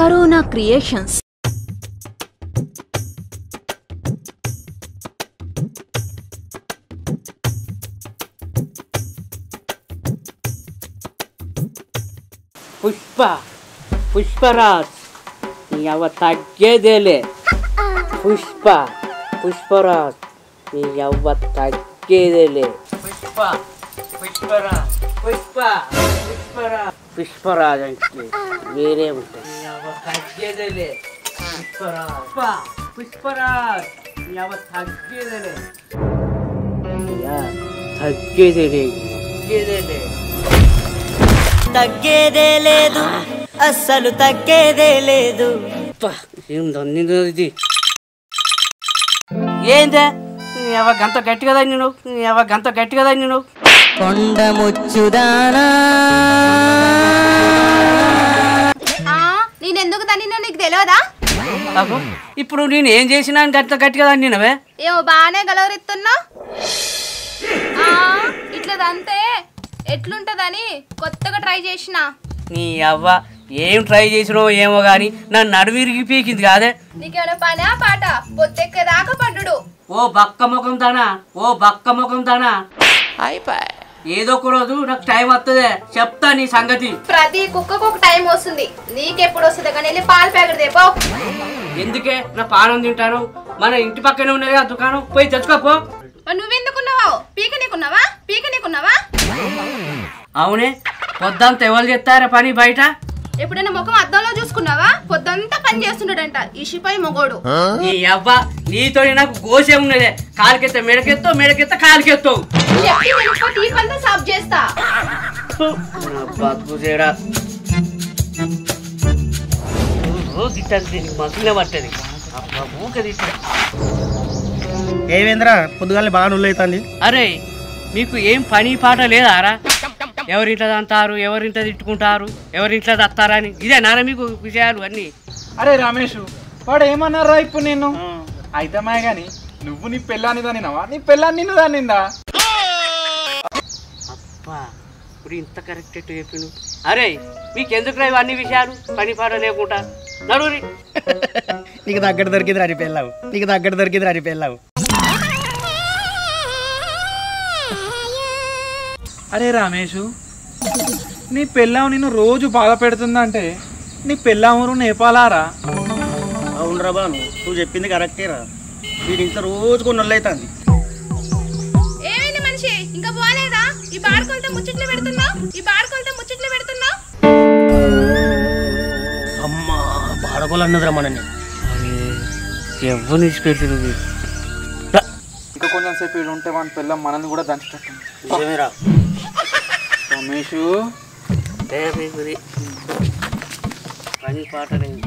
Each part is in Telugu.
కరోనా క్రియేషన్స్ పుష్ప పుష్పరాజ్ నీ అవ్వ తగ్గేదేలే పుష్ప పుష్పరాజ్ నీ అవ్వ తగ్గేదేలే పుష్ప పుష్పరాజ్ పుష్ప పుష్పరాజ్ పుష్పరాజ్ అంటే వేరే ఉంటుంది నీ అవ్వ తగ్గేదేలే పుష్పరాజ్ పుష్ప పుష్పరాజ్ నీ అవ్వ తగ్గేదేలే యా, తగ్గేదేలే తగ్గేదేలే తగ్గేదే లేదు అస్సలు తగ్గేదే లేదు అబ్బా, ఏం దన్నిందో ఇది ఏందే ఎవ గంత గట్టి కదా నేను ఎవ గంత గట్టి కదా నేను కొండ ముచ్చుదానా నేనెందుకు దానినో నీకు తెలియదా అబ్బో, ఇప్పుడు నేను ఏం చేసినా అని గంత గట్టి కదా నినవే ఏమో బాగానే గలవరెత్తున్నావు ఇట్లా దంతే ఎట్లుంటదని కొత్తగా ట్రై చేసిన నీ అవ్వ ఏం ట్రై చేసినావో ఏమో కానీ నన్ను నడువిరిగి పీకింది కాదే నీకేమైనా పనా పాట పొత్తెక్కేదాకా పడ్డు ఓ బక్క ముఖం దానా ఓ బక్క ముఖం దానా ఏదో ఒక రోజు నాకు టైం వస్తుంది చెప్తా నీ సంగతి ప్రతి కుక్కకు ఒక టైం వస్తుంది నీకెప్పుడు వస్తుంది కానీ వెళ్ళి పాలు ప్యాకెట్ దేపో ఎందుకే నా పానం తింటాను మన ఇంటి పక్కనే ఉన్నది ఆ దుకాణం పోయి తెచ్చుకోపో మరి నువ్వెందుకున్నావు పీక నీకున్నావా పీక నీకున్నావా అవునే పొద్దంతా ఎవరు చెప్తారా పని బయట ఎప్పుడైనా ముఖం అద్దంలో చూసుకున్నావా పొద్దంతా పని చేస్తున్నాడంట ఇషిపై మొగోడు నీ అవ్వ నీతో నాకు గోసే ఉన్నదే కాలికెత్త మెడకెత్తావు మెడకెత్త కాలికెత్తావు చెప్పి వెళ్ళిపో తీపంతా సాఫ్ చేస్తా బతుకు చేయరా గిట్టాలి దీనికి మసిలే పట్టది అబ్బా ఊకది ఏమేంద్రా పొద్దుగాలే బాగా నుల్లైతుంది అరే మీకు ఏం పని పాట లేదారా ఎవరింట్లో అంటారు ఎవరింట్లో తిట్టుకుంటారు ఎవరింట్లో తత్తారని ఇదే నారా మీకు విషయాలు అన్నీ అరే రమేష్ వాడు ఏమన్నారా ఇప్పుడు నేను అయితమే గాని నువ్వు నీ పెళ్ళాన్ని దానినవా నీ పెళ్ళాన్ని నిన్ను దానిందా అబ్బా ఇప్పుడు ఇంత కరెక్ట్ ఎట్టు చెప్పిండు అరే మీకు ఎందుకు ఇవన్నీ విషయాలు పని పాట లేకుండా నడురి నీకు దగ్గర దొరికింది రాని పెళ్ళావు నీకు దగ్గర దొరికింది రాని పెళ్ళావు అరే రమేష్ నీ పెళ్ళాం నిన్ను రోజు బాధ పెడుతుందంటే నీ పెళ్ళామురు నేపాలారా అవునరా బాను నువ్వు చెప్పింది కరెక్టేరా వీడి ఇంట్లో రోజుకు నొల్లైతుంది ఏమైంది మనిషి ఇంకా పోలేదా ఈ బాడుకోలతో ముచ్చట్లు పెడుతున్నావు ఈ బాడుకోలతో ముచ్చట్లు పెడుతున్నావు అమ్మా బాడగోలు అన్నదిరా మనని ఎవరు నిలిచిపెట్టింది ఇంకా కొంచెం సేపు వీడు ఉంటే మన పిల్లం మనల్ని కూడా దంచేటట్టు నిజమేరా రమేష్ పని పాట లేదు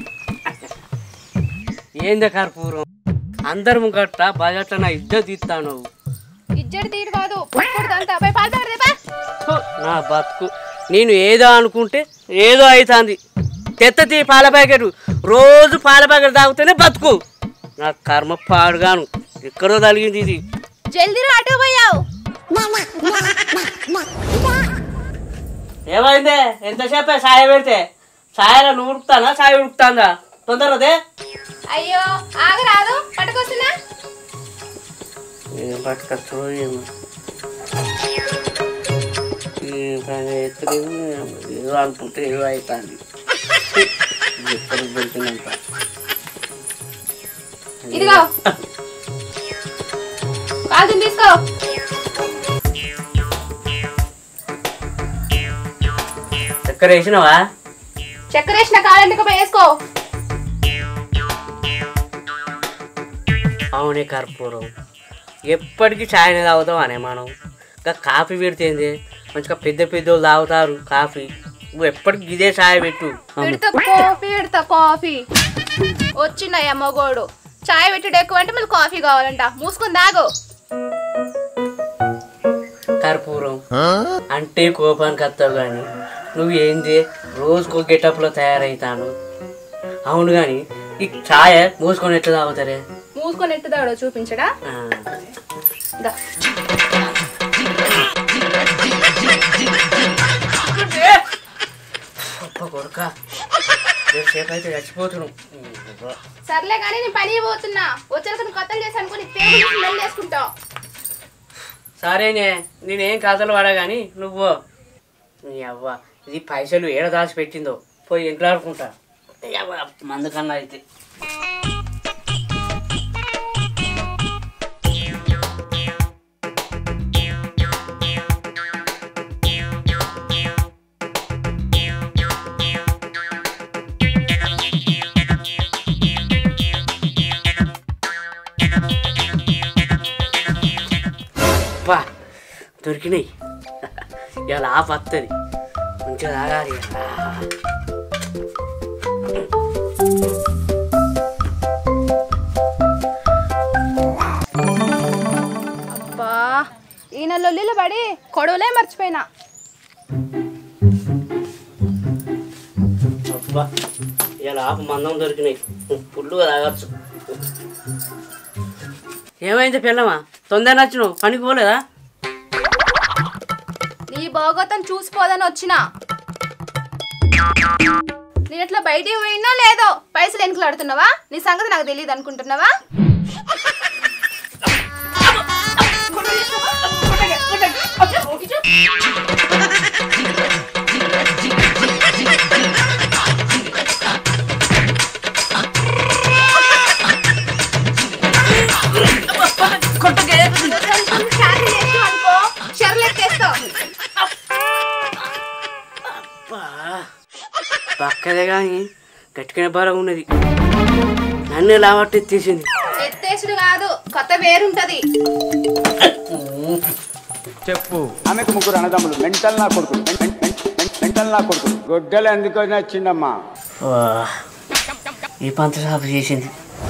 ఏందే కర్పూరం అందరు ముంగట్ట బజట నా ఇద్దరు తీస్తాను ఇజ్జడి తీరు కాదు పుట్టుకుంటుందంతా పోయి పాలు ప్యాకెట్ దేపా హో, నా బతుకు నేను ఏదో అనుకుంటే ఏదో అవుతుంది తెత్త తీ పాల ప్యాకెట్ రోజు పాల ప్యాకెట్ తాగుతూనే బతుకు నా కర్మ పాడుగాను ఎక్కడో తగిలింది ఇది జల్దీ అటు పోయావు ఏమైందే ఎంతసేపే సాయ పెడితే సాయలో నువ్వు ఉడుకుతానా సాయ ఉడుకుతాందా తొందరదే అయ్యో ఆగరాదు పట్టుకొస్తున్నా ఏం పట్టుకొచ్చో ఏమో ఏం పని ఎత్తలేదు, ఏదో అనుకుంటే ఏదో అవుతుంది ఎక్కడికి వెళ్తున్నంత ఇదిగో కాదు తీసుకో చక్కెర వేసినావా చక్కెర వేసిన కాలంటికి పోయి వేసుకో అవునే కర్పూరం ఎప్పటికీ ఛాయ్ తాగుతాం అనే మనం ఇంకా కాఫీ పెడితేంది మంచిగా పెద్ద పెద్దోళ్ళు తాగుతారు కాఫీ నువ్వు ఎప్పటికి ఇదే ఛాయ్ పెట్టు పెడతా కాఫీ పెడతా కాఫీ వచ్చిందయ్యా మగోడు చాయ్ పెట్టుడు ఎక్కువ అంటే మళ్ళీ కాఫీ కావాలంట మూసుకుని తాగు కర్పూరం అంటే కోపానికి వస్తావు కానీ నువ్వు ఏంది రోజుకో గెటప్లో తయారవుతాను అవును కానీ ఈ ఛాయ్ మూసుకొని ఎట్లా తాగుతారే మూసుకొని ఎట్టు తాగడో చూపించడా ఆ, దా. అబ్బా కొడుకా సేపు అయితే చచ్చిపోతున్నాం సర్లే కానీ నేను పని పోతున్నా వచ్చాక నువ్వు కథలు చేసి అనుకుని పేరు స్మెల్ వేసుకుంటావు సరేనే నేనేం కథలు పడా కానీ నువ్వు నీ అవ్వ ఇది పైసలు ఏడ దాచి పెట్టిందో పోయి ఇంట్లో ఆడుకుంటా ఈ అవ్వ, మందు కన్నా అయితే అబ్బా దొరికినాయి ఇలా ఆఫ్ వస్తుంది మంచిగా తాగాలి ఇలా. అబ్బా ఈయన లొల్లిలో పడి కొడవలే మర్చిపోయినా అబ్బా ఇలా ఆఫ్ మందం దొరికినాయి ఫుల్లుగా తాగొచ్చు ఏమైంది పిల్లమా తొందర నచ్చినావు పనికి పోలేదా నీ భోగతం చూసిపోదని వచ్చిన నేను ఇట్లా బయటికి పోయినా లేదో పైసలు వెనుకలాడుతున్నావా నీ సంగతి నాకు తెలియదు అనుకుంటున్నావా అనుకో షర్లెత్తేస్తావు అబ్బా పక్కదే కానీ గట్టిగా బాగా ఉన్నది నన్ను లావట్టి తీసింది ఎత్తేసుడు కాదు కొత్త వేరుంటది చెప్పు ఆమెకు ముగ్గురు అన్నదమ్ములు మెంటల్ నా కొడుకులు మెం- మెం- మెం- మెంటల్ నా కొడుకులు గొడ్డలు ఎందుకు వచ్చిందమ్మా వా, ఈ పంత సాపు చేసింది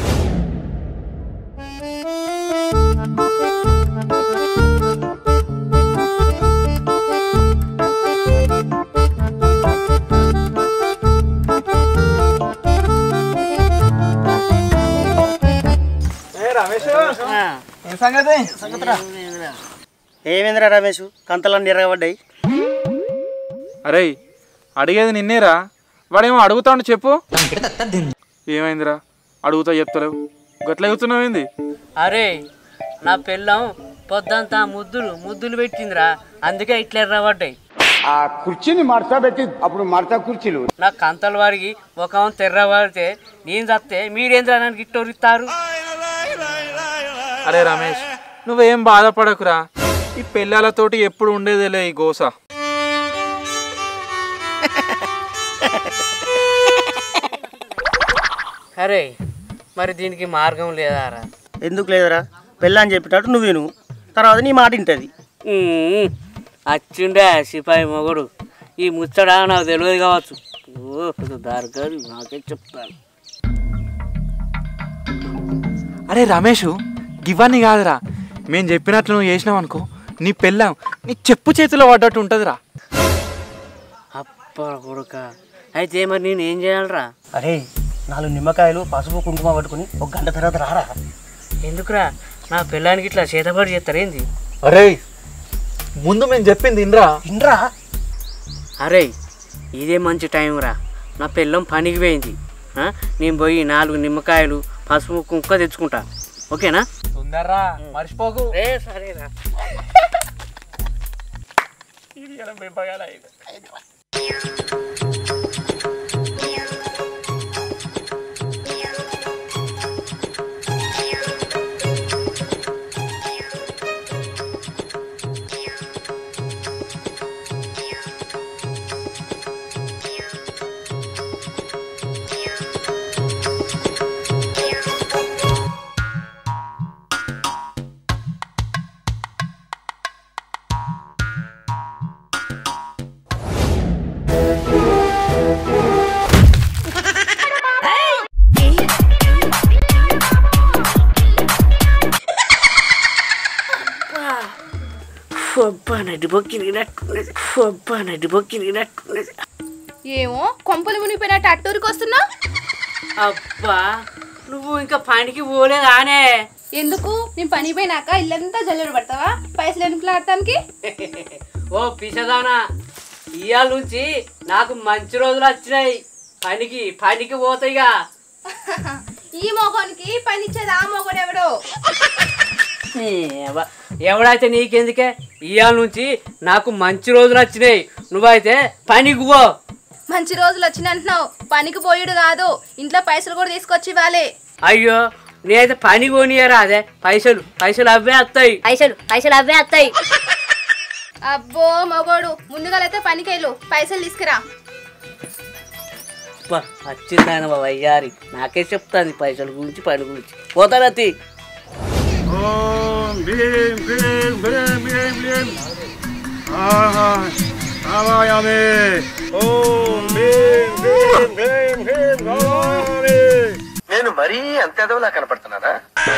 రమేష్ ఆ, ఏం సంగతి ఏమైందిరా రమేష్ కంతలన్నీ ఎరగబడ్డాయి అరే అడిగేది నిన్నేరా వాడేమో అడుగుతాడు చెప్పు ఏమైందిరా అడుగుతా చెప్తలేవు గట్ల ఎగుతున్నావు ఏంది అరే నా పిల్లం పొద్దంతా ముద్దులు ముద్దులు పెట్టిందిరా అందుకే ఇట్లా ఎర్రబడ్డాయి ఆ కుర్చీని మడత పెట్టి అప్పుడు మడత కుర్చీలు నా కంతల వారికి ఒక తెర్రబడితే నేను చస్తే మీరేంద్రా నన్ను గిట్టోరిస్తారు అరే రమేష్ నువ్వేం బాధపడకురా ఈ పిల్లలతోటి ఎప్పుడు ఉండేదేలే ఈ గోస అరే మరి దీనికి మార్గం లేదారా ఎందుకు లేదురా పెళ్ళని చెప్పినట్టు నువ్వు విను తర్వాత నీ మాట వింటది ఉమ్, అచ్చిండే సిపాయి మొగుడు ఈ ముచ్చడా నాకు తెలియదు కావచ్చు ఓ దారికారు నాకే చెప్తాను అరే రమేష్ ఇవన్నీ కాదురా మేము చెప్పినట్లు నువ్వు చేసినావు అనుకో నీ పెళ్ళాం నీ చెప్పు చేతిలో పడ్డట్టు ఉంటుందిరా అప్ప కొడుక అయితే మరి నేను ఏం చేయాలరా అరే నాలుగు నిమ్మకాయలు పసుపు కుంకుమ పట్టుకుని ఒక గంట తర్వాత రారా ఎందుకురా నా పిల్లానికి ఇట్లా చేతబడి చేస్తారేంది అరే ముందు మేము చెప్పింది ఇంద్రా ఇండ్రా అరే ఇదే మంచి టైం రా నా పిల్లం పనికి పోయింది ఆ? నేను పోయి నాలుగు నిమ్మకాయలు పసుపు కుంక తెచ్చుకుంటా ఓకేనా తొందరరా మర్చిపోకు ఏ సరేరా అబ్బా నడి బొక్కిరిగినట్టున్నది అబ్బా నడి బొక్కిరిగినట్టున్నది ఏమో కొంపలు మునిగిపోయినట్టు అట్టూరికి వస్తున్నా అబ్బా నువ్వు ఇంకా పనికి పోలేదానే ఎందుకు నేను పని పోయినాక ఇల్లంతా జల్లెడు పడతావా పైసలు వెనుకలాడటానికి ఓ పిసదానా ఇవాళ నుంచి నాకు మంచి రోజులు వచ్చినాయి పనికి పనికి పోతాయిగా ఈ మొగోనికి పని ఇచ్చేది ఆ మొగోడు ఎవడు ఏవ- ఎవడైతే నీకెందుకే ఇవాళ నుంచి నాకు మంచి రోజులు వచ్చినాయి నువ్వైతే పనికి పో మంచి రోజులు వచ్చినంటున్నావు పనికి పోయుడు కాదు ఇంట్లో పైసలు కూడా తీసుకొచ్చి ఇవ్వాలి అయ్యో నేనైతే పని కొనియరా అదే పైసలు పైసలు అవే వస్తాయి పైసలు పైసలు అవే వస్తాయి అబ్బో మొగోడు ముందుగా అయితే పనికి వెళ్ళు పైసలు తీసుకురా అబ్బా, వచ్చిందాయన బాబు అయ్యారి నాకే చెప్తాను పైసల గురించి పని గురించి పోతానతి ఓం భీం భీం భీం భీం భీం ఆహా ఆవాయామి ఓం భీం భీం భీం భీం ఆవాయామి నేను మరీ అంత ఎదవలా కనపడుతున్నారా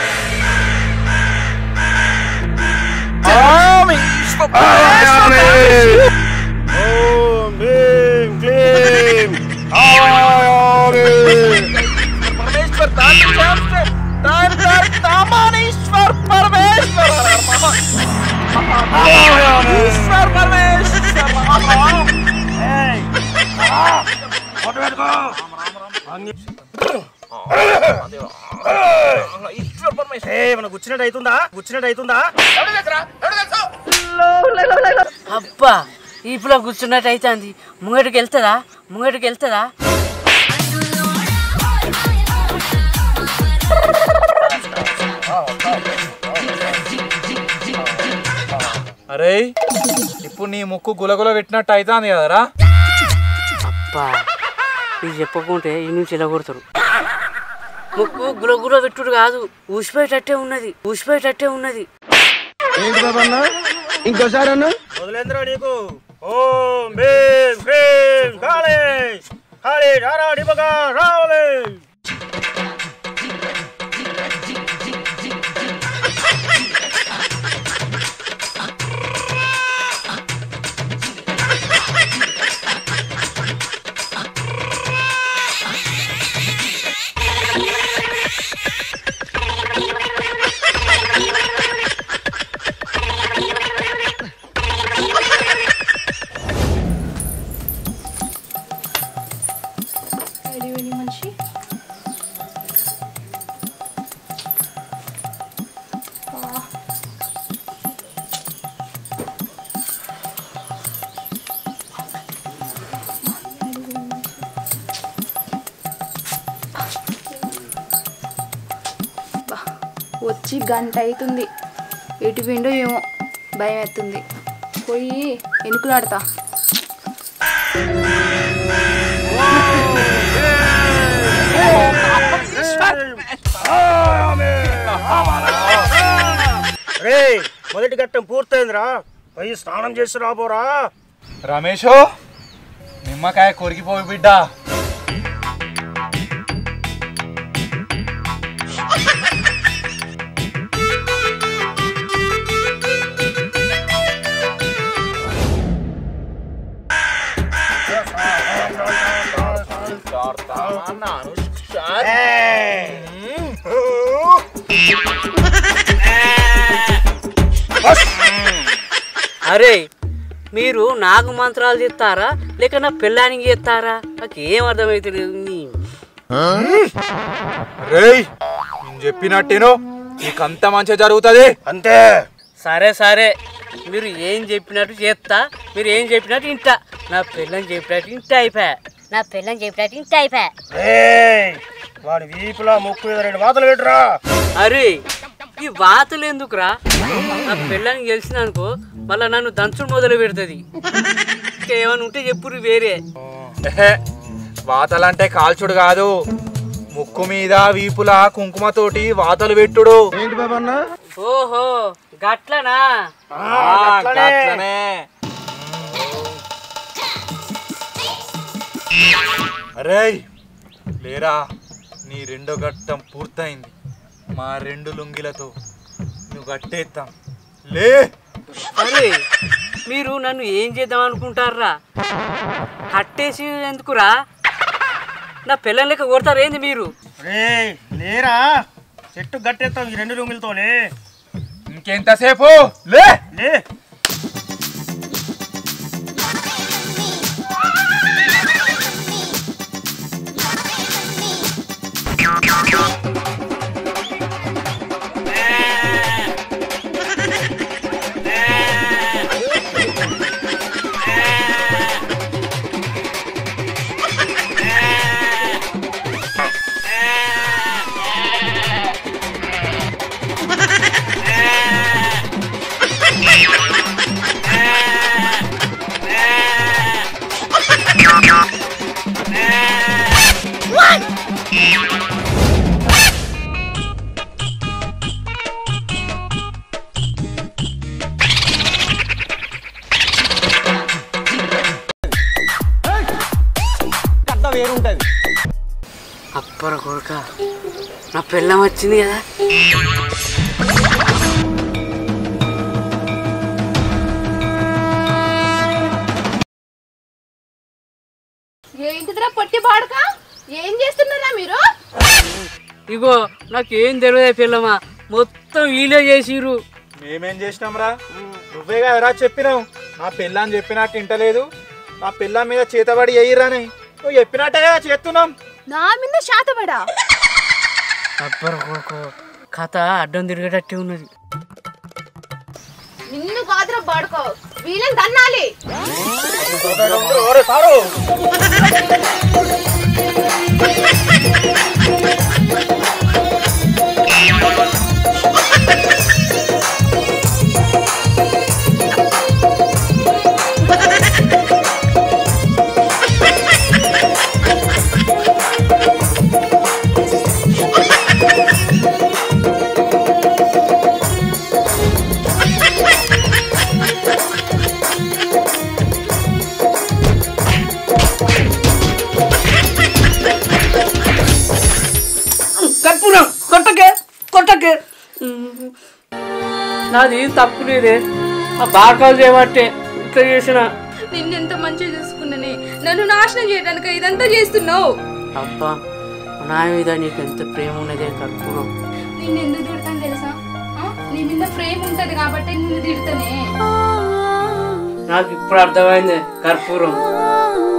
ఓం భీం క్లీం ఆవాయామి మన గుచ్చినట్టు అవుతుందా గుచ్చినట్టు అవుతుందా అబ్బా ఇప్పుడు కూర్చున్నట్టు అవుతుంది ముంగటికి వెళ్తుందా ముంగటికి వెళ్తుందా అరే ఇప్పుడు నీ ముక్కు గులగుల పెట్టినట్టు అవుతుంది కదరా అబ్బా ఇది చెప్పకుంటే ఈ నుంచి ఇలా కొడతారు ముక్కు గులగుల పెట్టుడు కాదు ఊసిపోయేటట్టే ఉన్నది ఊసిపోయేటట్టే ఉన్నది ఏంటి బాబన్న ఇంకోసారి అన్న వదిలేంద్ర నీకు ఓం భీం హ్రీం కాళీ కాళీ రారా డిపగా రావాలి మనిషి వచ్చి గంట అవుతుంది ఎటు విండో ఏమో భయం ఎత్తుంది పోయి ఎనుకులాడతా రే మొదటి ఘట్టం పూర్తయిందిరా పోయి స్నానం చేసి రాబోరా రమేషు నిమ్మకాయ కొరికిపోయి బిడ్డ అరే మీరు నాకు మంత్రాలు చెప్తారా లేక నా పిల్లానికి చెప్తారా నాకు ఏం అర్థమవుతలేదు నీ రేయ్ నేను చెప్పినట్టేను నీకంత మంచి జరుగుతుంది అంతే సరే సరే మీరు ఏం చెప్పినట్టు చేస్తా మీరు ఏం చెప్పినట్టు ఇంటా నా పిల్లని చెప్పినట్టు ఇంట అయిపోయా నా పిల్లని చెప్పినట్టు ఇంత అయిపోయా రే వాడి వీపులా ముక్కు మీద రెండు వాతలు పెట్టురా అరే ఈ వాతలు ఎందుకురా నా పిల్లని గెలిచిన అనుకో మళ్ళా నన్ను దంచుడు మొదలు పెడుతుంది ఇంకా ఏమైనా ఉంటే చెప్పురు వేరే ఎహె, వాతలంటే కాల్చుడు కాదు ముక్కు మీద వీపుల కుంకుమతోటి వాతలు పెట్టుడు ఏంటి బాబన్న ఓహో గట్లనా ఆ, గట్లనే. అరేయ్ లేరా నీ రెండో ఘట్టం పూర్తయింది మా రెండు లుంగిలతో నువ్వు గట్టేస్తాం లే అరే మీరు నన్ను ఏం చేద్దాం అనుకుంటారా కట్టేసి ఎందుకురా నా పిల్లల లెక్క కొడతారు ఏంది మీరు రే లేరా చెట్టు గట్టేస్తాం ఈ రెండు లుంగులతోనే ఇంకెంతసేపు లే లే కొడుక నా పిల్లం వచ్చింది కదా ఏంటిదిరా పొట్టి బాడుక ఏం చేస్తున్నారా మీరు ఇగో నాకేం తెలియదు పిల్లమా మొత్తం వీలే చేసిర్రు మేమేం చేసినాంరా నువ్వే కదరా చెప్పినావు నా పిల్లని చెప్పినట్టు ఇంటలేదు నా పిల్ల మీద చేతబడి వేయిరాని నువ్వు చెప్పినట్టే కదా చేస్తున్నాం నా మీద శాతపడా అబ్బరు కొడుకు కథ అడ్డం తిరిగేటట్టే ఉన్నది నిన్ను కాదురా బాడుకో వీళ్ళని దన్నాలి కర్పూరం కొట్టకే కొట్టకే నాది తప్పు లేదే ఆ బాకాలు చేయబట్టే ఇట్లా చేసిన నిన్నెంత మంచిగా చూసుకున్నానే నన్ను నాశనం చేయడానికి ఇదంతా చేస్తున్నావు అబ్బా నా మీద నీకు ఎంత ప్రేమ ఉన్నదే కర్పూరం నిన్ను ఎందుకు తిడతాను తెలుసా ఆ? నీ మీద ప్రేమ ఉంటది కాబట్టి నిన్ను తిడతానే నాకు ఇప్పుడు అర్థమైంది కర్పూరం